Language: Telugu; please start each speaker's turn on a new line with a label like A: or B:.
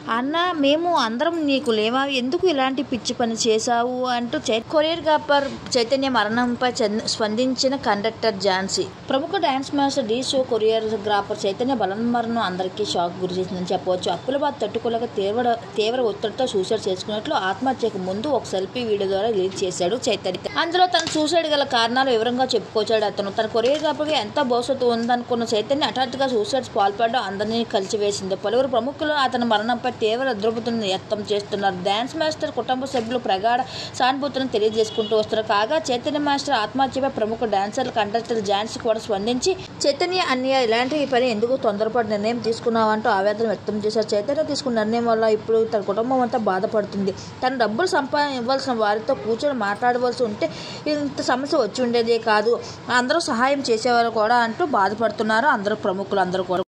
A: అన్న మేము అందరం నీకు లేవా ఎందుకు ఇలాంటి పిచ్చి పని చేశావు అంటూ చై- కొరియోగ్రాఫర్ చైతన్య మరణంపై చంద- స్పందించిన కండక్టర్ ఝాన్సీ ప్రముఖ dance master Dhee show choreographer Chaitanya బలన్మరణం అందరికీ షాక్ గురి చేసిందని చెప్పవచ్చు అప్పుల బాధ తట్టుకోలేక తీవ్ర తీవ్ర ఒత్తిడితో సూసైడ్ చేసుకున్నట్లు ఆత్మహత్యకు ముందు ఒక సెల్ఫీ వీడియో ద్వారా రిలీజ్ చేశాడు చైతన్య అందులో తన సూసైడ్ గల కారణాలు వివరంగా చెప్పుకొచ్చాడు అతను తన కొరియోగ్రాఫర్గా ఎంత భవిష్యత్తు ఉందనుకున్న చైతన్య హఠాత్తుగా సూసైడ్ పాల్పడడం అందరినీ కలిసివేసింది పలువురు ప్రముఖులు అతని మరణంపై తీవ్ర ద్రవతులను వ్యక్తం చేస్తున్నారు డాన్స్ మాస్టర్ కుటుంబ సభ్యులు ప్రగాఢ సానుభూతిని తెలియజేసుకుంటూ వస్తున్నారు కాగా చైతన్య మాస్టర్ ఆత్మహత్యపై ప్రముఖ డాన్సర్ల కండక్టర్ ఝాన్సీ కూడా స్పందించి చైతన్య అన్య ఇలాంటి పని ఎందుకు తొందరపాటు నిర్ణయం తీసుకున్నావంటూ ఆవేదన వ్యక్తం చేశారు చైతన్య తీసుకున్న నిర్ణయం వల్ల ఇప్పుడు తన కుటుంబం అంతా బాధపడుతుంది తన డబ్బులు సంపాదన ఇవ్వాల్సిన వారితో కూర్చొని మాట్లాడవలసి ఉంటే ఇంత సమస్య వచ్చి ఉండేదే కాదు అందరూ సహాయం చేసేవారు కూడా అంటూ బాధపడుతున్నారు అందరూ ప్రముఖులు అందరూ కూడా